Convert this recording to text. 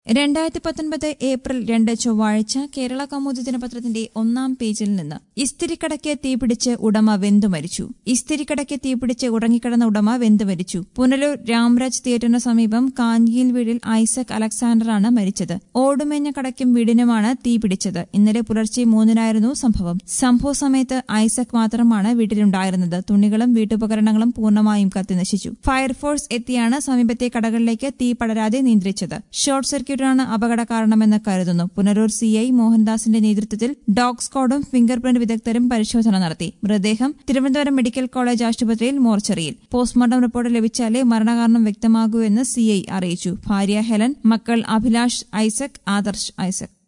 രണ്ടായിരത്തി പത്തൊൻപത് ഏപ്രിൽ രണ്ട് ചൊവ്വാഴ്ച കേരള കൗമുദി ദിനപത്രത്തിന്റെ ഒന്നാം പേജിൽ നിന്ന് ഇസ്തിരിക്കടയ്ക്ക് തീപിടിച്ച് ഉടമ വെന്തു മരിച്ചു ഇസ്തിരിക്കടയ്ക്ക് തീപിടിച്ച് ഉറങ്ങിക്കിടന്ന ഉടമ വെന്തു മരിച്ചു പുനലൂർ രാംരാജ് തിയേറ്ററിന് സമീപം കാഞ്ഞിയിൽ വീടിൽ ഐസക് അലക്സാണ്ടറാണ് മരിച്ചത് ഓടുമേഞ്ഞ കടയ്ക്കും വീടിനുമാണ് തീപിടിച്ചത് ഇന്നലെ പുലർച്ചെ മൂന്നിനായിരുന്നു സംഭവം സംഭവ സമയത്ത് ഐസക് മാത്രമാണ് വീട്ടിലുണ്ടായിരുന്നത് തുണികളും വീട്ടുപകരണങ്ങളും പൂർണ്ണമായും കത്തിനശിച്ചു ഫയർഫോഴ്സ് എത്തിയാണ് സമീപത്തെ കടകളിലേക്ക് തീ പടരാതെ നിയന്ത്രിച്ചത് ഷോർട്ട് സർക്യൂട്ടാണ് അപകട കാരണമെന്ന് കരുതുന്നു പുനരൂർ സിഐ മോഹൻദാസിന്റെ നേതൃത്വത്തിൽ ഡോഗ് സ്ക്വാഡും ഫിംഗർ പ്രിന്റ് വിദഗ്ധരും പരിശോധന നടത്തി മൃതദേഹം തിരുവനന്തപുരം മെഡിക്കൽ കോളേജ് ആശുപത്രിയിൽ മോർച്ചറിയിൽ പോസ്റ്റ്മോർട്ടം റിപ്പോർട്ട് ലഭിച്ചാലേ മരണകാരണം വ്യക്തമാകൂ എന്ന് സിഐ അറിയിച്ചു ഭാര്യ ഹെലൻ മക്കൾ അഭിലാഷ് ഐസക് ആദർശ് ഐസക്